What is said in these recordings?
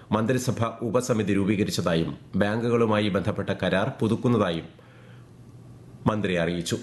മന്ത്രിസഭ ഉപസമിതി രൂപീകരിച്ചതായും ബാങ്കുകളുമായി ബന്ധപ്പെട്ട കരാർ പുതുക്കുന്നതായും മന്ത്രി അറിയിച്ചു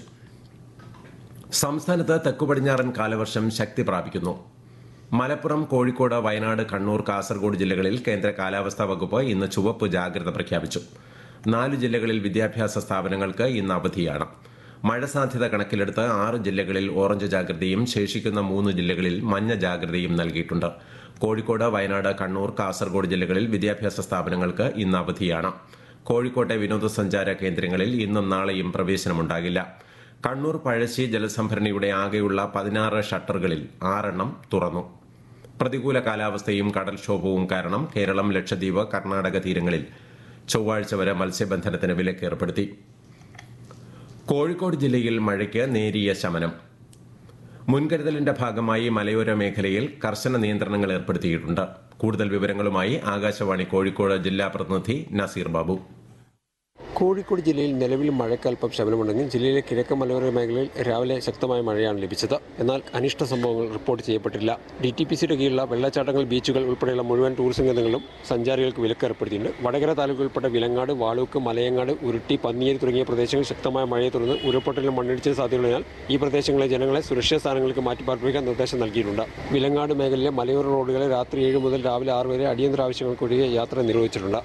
സംസ്ഥാനത്ത് തെക്കുപടിഞ്ഞാറൻ കാലവർഷം ശക്തി പ്രാപിക്കുന്നു മലപ്പുറം കോഴിക്കോട് വയനാട് കണ്ണൂർ കാസർഗോഡ് ജില്ലകളിൽ കേന്ദ്ര കാലാവസ്ഥാ വകുപ്പ് ഇന്ന് ചുവപ്പ് ജാഗ്രത പ്രഖ്യാപിച്ചു നാല് ജില്ലകളിൽ വിദ്യാഭ്യാസ സ്ഥാപനങ്ങൾക്ക് ഇന്ന് അവധിയാണ് മഴ സാധ്യത കണക്കിലെടുത്ത് ആറ് ജില്ലകളിൽ ഓറഞ്ച് ജാഗ്രതയും ശേഷിക്കുന്ന മൂന്ന് ജില്ലകളിൽ മഞ്ഞ ജാഗ്രതയും നൽകിയിട്ടുണ്ട് കോഴിക്കോട് വയനാട് കണ്ണൂർ കാസർഗോഡ് ജില്ലകളിൽ വിദ്യാഭ്യാസ സ്ഥാപനങ്ങൾക്ക് ഇന്ന് അവധിയാണ് കോഴിക്കോട്ടെ വിനോദസഞ്ചാര കേന്ദ്രങ്ങളിൽ ഇന്നും നാളെയും പ്രവേശനമുണ്ടാകില്ല കണ്ണൂർ പഴശ്ശി ജലസംഭരണിയുടെ ആകെയുള്ള പതിനാറ് ഷട്ടറുകളിൽ ആറെണ്ണം തുറന്നു പ്രതികൂല കാലാവസ്ഥയും കടൽക്ഷോഭവും കാരണം കേരളം ലക്ഷദ്വീപ് കർണാടക തീരങ്ങളിൽ ചൊവ്വാഴ്ച വരെ മത്സ്യബന്ധനത്തിന് വിലക്കേർപ്പെടുത്തി കോഴിക്കോട് ജില്ലയിൽ മഴയ്ക്ക് നേരിയ ശമനം മുൻകരുതലിന്റെ ഭാഗമായി മലയോര മേഖലയിൽ കർശന നിയന്ത്രണങ്ങൾ ഏർപ്പെടുത്തിയിട്ടുണ്ട് കൂടുതൽ വിവരങ്ങളുമായി ആകാശവാണി കോഴിക്കോട് ജില്ലാ പ്രതിനിധി നസീർ ബാബു കോഴിക്കോട് ജില്ലയിൽ നിലവിൽ മഴക്കൽപ്പം ശമനമുണ്ടെങ്കിൽ ജില്ലയിലെ കിഴക്കൻ മലയോര മേഖലയിൽ രാവിലെ ശക്തമായ മഴയാണ് ലഭിച്ചത് എന്നാൽ അനിഷ്ട സംഭവങ്ങൾ റിപ്പോർട്ട് ചെയ്യപ്പെട്ടില്ല ഡി ടി പി സിയുടെ കീഴിലുള്ള വെള്ളച്ചാട്ടങ്ങൾ ബീച്ചുകൾ ഉൾപ്പെടെയുള്ള മുഴുവൻ ടൂറിസം കേന്ദ്രങ്ങളും സഞ്ചാരികൾക്ക് വിലക്ക് ഏർപ്പെടുത്തിയിട്ടുണ്ട് വടകര താലൂക്ക് ഉൾപ്പെട്ട വിലങ്ങാട് വാളൂക്ക് മലയങ്ങാട് ഉരുട്ടി പന്നിയേരി തുടങ്ങിയ പ്രദേശങ്ങളിൽ ശക്തമായ മഴയെ തുടർന്ന് ഉരുൾപൊട്ടലും മണ്ണിടിച്ചിൽ സാധ്യതയുള്ളതിനാൽ ഈ പ്രദേശങ്ങളിലെ ജനങ്ങളെ സുരക്ഷിത സ്ഥാനങ്ങൾക്ക് മാറ്റി പാർപ്പിക്കാൻ നിർദ്ദേശം നൽകിയിട്ടുണ്ട് വിലങ്ങാട് മേഖലയിലെ മലയോര റോഡുകളിൽ രാത്രി ഏഴ് മുതൽ രാവിലെ ആറ് വരെ അടിയന്തര ആവശ്യങ്ങൾക്കൊഴികെ യാത്ര നിരോധിച്ചിട്ടുണ്ട്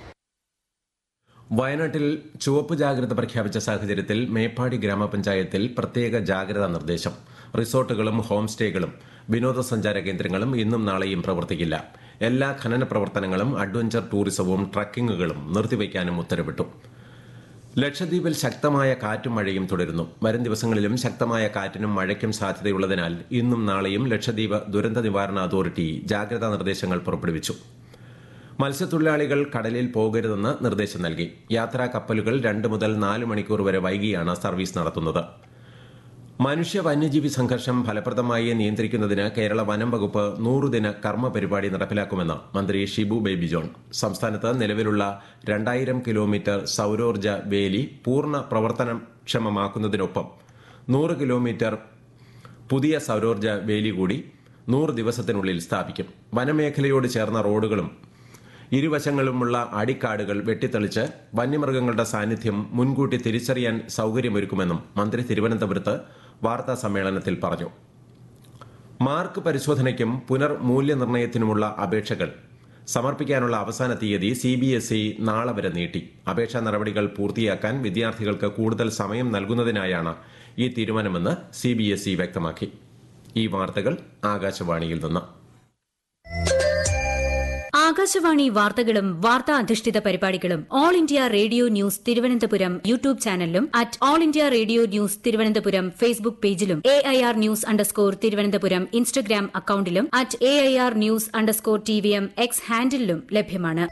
വയനാട്ടിൽ ചുവപ്പ് ജാഗ്രത പ്രഖ്യാപിച്ച സാഹചര്യത്തിൽ മേപ്പാടി ഗ്രാമപഞ്ചായത്തിൽ പ്രത്യേക ജാഗ്രതാ നിർദ്ദേശം റിസോർട്ടുകളും ഹോം സ്റ്റേകളും വിനോദസഞ്ചാര കേന്ദ്രങ്ങളും ഇന്നും നാളെയും പ്രവർത്തിക്കില്ല എല്ലാ ഖനന പ്രവർത്തനങ്ങളും അഡ്വഞ്ചർ ടൂറിസവും ട്രക്കിങ്ങുകളും നിർത്തിവയ്ക്കാനും ഉത്തരവിട്ടു ലക്ഷദ്വീപിൽ ശക്തമായ കാറ്റും മഴയും തുടരുന്നു വരും ദിവസങ്ങളിലും ശക്തമായ കാറ്റിനും മഴയ്ക്കും സാധ്യതയുള്ളതിനാൽ ഇന്നും നാളെയും ലക്ഷദ്വീപ് ദുരന്ത നിവാരണ അതോറിറ്റി ജാഗ്രതാ നിർദ്ദേശങ്ങൾ പുറപ്പെടുവിച്ചു മത്സ്യത്തൊഴിലാളികൾ കടലിൽ പോകരുതെന്ന് നിർദ്ദേശം നൽകി യാത്രാ കപ്പലുകൾ രണ്ട് മുതൽ നാല് മണിക്കൂർ വരെ വൈകിയാണ് സർവീസ് നടത്തുന്നത് മനുഷ്യ വന്യജീവി സംഘർഷം ഫലപ്രദമായി നിയന്ത്രിക്കുന്നതിന് കേരള വനം വകുപ്പ് നൂറുദിന കർമ്മ പരിപാടി നടപ്പിലാക്കുമെന്ന് മന്ത്രി ഷിബു ബേബി ജോൺ സംസ്ഥാനത്ത് നിലവിലുള്ള രണ്ടായിരം കിലോമീറ്റർ സൌരോർജ വേലി പൂർണ്ണ പ്രവർത്തനക്ഷമമാക്കുന്നതിനൊപ്പം നൂറ് കിലോമീറ്റർ പുതിയ സൌരോർജ വേലി കൂടി നൂറ് ദിവസത്തിനുള്ളിൽ സ്ഥാപിക്കും വനമേഖലയോട് ചേർന്ന റോഡുകളും ഇരുവശങ്ങളുമുള്ള അടിക്കാടുകൾ വെട്ടിത്തെളിച്ച് വന്യമൃഗങ്ങളുടെ സാന്നിധ്യം മുൻകൂട്ടി തിരിച്ചറിയാൻ സൌകര്യമൊരുക്കുമെന്നും മന്ത്രി തിരുവനന്തപുരത്ത് വാർത്താ സമ്മേളനത്തിൽ പറഞ്ഞു മാർക്ക് പരിശോധനയ്ക്കും പുനർമൂല്യനിർണ്ണയത്തിനുമുള്ള അപേക്ഷകൾ സമർപ്പിക്കാനുള്ള അവസാന തീയതി സി ബി എസ് ഇ നാളെ വരെ നീട്ടി അപേക്ഷാ നടപടികൾ പൂർത്തിയാക്കാൻ വിദ്യാർത്ഥികൾക്ക് കൂടുതൽ സമയം നൽകുന്നതിനായാണ് ഈ തീരുമാനമെന്ന് സി ബി എസ് ഇ വ്യക്തമാക്കി ഈ വാർത്തകൾ ആകാശവാണിയിൽ നിന്ന് ആകാശവാണി വാർത്തകളും വാർത്താ അധിഷ്ഠിത പരിപാടികളും all India radio news Thiruvananthapuram YouTube ചാനലിലും at all India radio news Thiruvananthapuram Facebook പേജിലും A I R news underscore Thiruvananthapuram Instagram അക്കൌണ്ടിലും at A I R news underscore T V M X ഹാൻഡിലും ലഭ്യമാണ്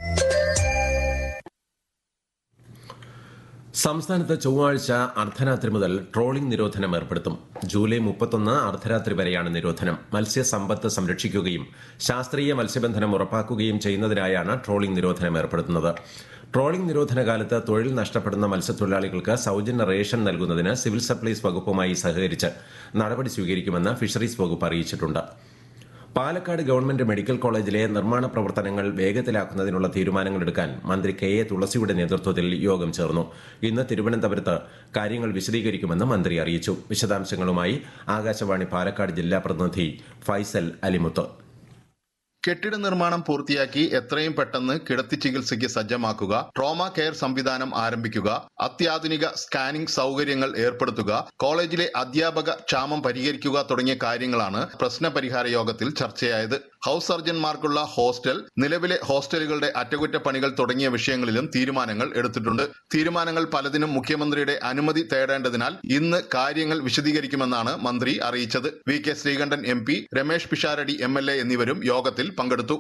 സംസ്ഥാനത്ത് ചൊവ്വാഴ്ച അർദ്ധരാത്രി മുതൽ ട്രോളിംഗ് നിരോധനം ഏർപ്പെടുത്തും ജൂലൈ മുപ്പത്തൊന്ന് അർദ്ധരാത്രി വരെയാണ് നിരോധനം മത്സ്യസമ്പത്ത് സംരക്ഷിക്കുകയും ശാസ്ത്രീയ മത്സ്യബന്ധനം ഉറപ്പാക്കുകയും ചെയ്യുന്നതിനായാണ് ട്രോളിംഗ് നിരോധനം ഏർപ്പെടുത്തുന്നത് ട്രോളിംഗ് നിരോധന കാലത്ത് തൊഴിൽ നഷ്ടപ്പെടുന്ന മത്സ്യത്തൊഴിലാളികൾക്ക് സൌജന്യ റേഷൻ നൽകുന്നതിന് സിവിൽ സപ്ലൈസ് വകുപ്പുമായി സഹകരിച്ച് നടപടി സ്വീകരിക്കുമെന്ന് ഫിഷറീസ് വകുപ്പ് അറിയിച്ചിട്ടുണ്ട് പാലക്കാട് ഗവൺമെന്റ് മെഡിക്കൽ കോളേജിലെ നിർമ്മാണ പ്രവർത്തനങ്ങൾ വേഗത്തിലാക്കുന്നതിനുള്ള തീരുമാനങ്ങളെടുക്കാൻ മന്ത്രി കെ എ തുളസിയുടെ നേതൃത്വത്തിൽ യോഗം ചേർന്നു ഇന്ന് തിരുവനന്തപുരത്ത് കാര്യങ്ങൾ വിശദീകരിക്കുമെന്ന് മന്ത്രി അറിയിച്ചു വിശദാംശങ്ങളുമായി ആകാശവാണി പാലക്കാട് ജില്ലാ പ്രതിനിധി ഫൈസൽ അലിമുത്ത് കെട്ടിട നിർമ്മാണം പൂർത്തിയാക്കി എത്രയും പെട്ടെന്ന് കിടത്തി ചികിത്സയ്ക്ക് സജ്ജമാക്കുക ട്രോമ കെയർ സംവിധാനം ആരംഭിക്കുക അത്യാധുനിക സ്കാനിംഗ് സൗകര്യങ്ങൾ ഏർപ്പെടുത്തുക കോളേജിലെ അധ്യാപക ക്ഷാമം പരിഹരിക്കുക തുടങ്ങിയ കാര്യങ്ങളാണ് പ്രശ്ന പരിഹാര യോഗത്തിൽ ചർച്ചയായത് ഹൌസ് സർജൻമാർക്കുള്ള ഹോസ്റ്റൽ നിലവിലെ ഹോസ്റ്റലുകളുടെ അറ്റകുറ്റപ്പണികൾ തുടങ്ങിയ വിഷയങ്ങളിലും തീരുമാനങ്ങൾ എടുത്തിട്ടുണ്ട് തീരുമാനങ്ങൾ പലതിനും മുഖ്യമന്ത്രിയുടെ അനുമതി തേടേണ്ടതിനാൽ ഇന്ന് കാര്യങ്ങൾ വിശദീകരിക്കുമെന്നാണ് മന്ത്രി അറിയിച്ചത് V K Sreekandan M P Ramesh Pisharody M L A എന്നിവരും യോഗത്തിൽ പങ്കെടുത്തു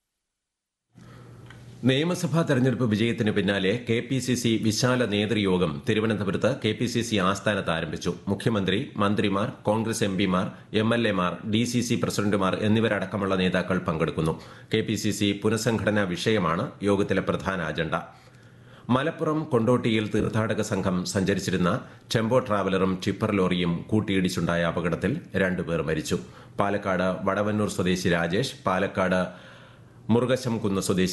നിയമസഭാ തെരഞ്ഞെടുപ്പ് വിജയത്തിന് പിന്നാലെ കെ പി സി സി വിശാല നേതൃയോഗം തിരുവനന്തപുരത്ത് കെ പി സി സി ആസ്ഥാനത്ത് ആരംഭിച്ചു മുഖ്യമന്ത്രി മന്ത്രിമാർ കോൺഗ്രസ് എം പിമാർ എം എൽ എമാർ ഡി സി സി പ്രസിഡന്റുമാർ എന്നിവരടക്കമുള്ള നേതാക്കൾ പങ്കെടുക്കുന്നു കെ പി സി സി പുനഃസംഘടനാ വിഷയമാണ് യോഗത്തിലെ പ്രധാന അജണ്ട മലപ്പുറം കൊണ്ടോട്ടിയിൽ തീർത്ഥാടക സംഘം സഞ്ചരിച്ചിരുന്ന ടെമ്പോ ട്രാവലറും ടിപ്പർ ലോറിയും കൂട്ടിയിടിച്ചുണ്ടായ അപകടത്തിൽ രണ്ടുപേർ മരിച്ചു പാലക്കാട് വടവന്നൂർ സ്വദേശി രാജേഷ് പാലക്കാട് മുറുകശം കുന്ന് സ്വദേശി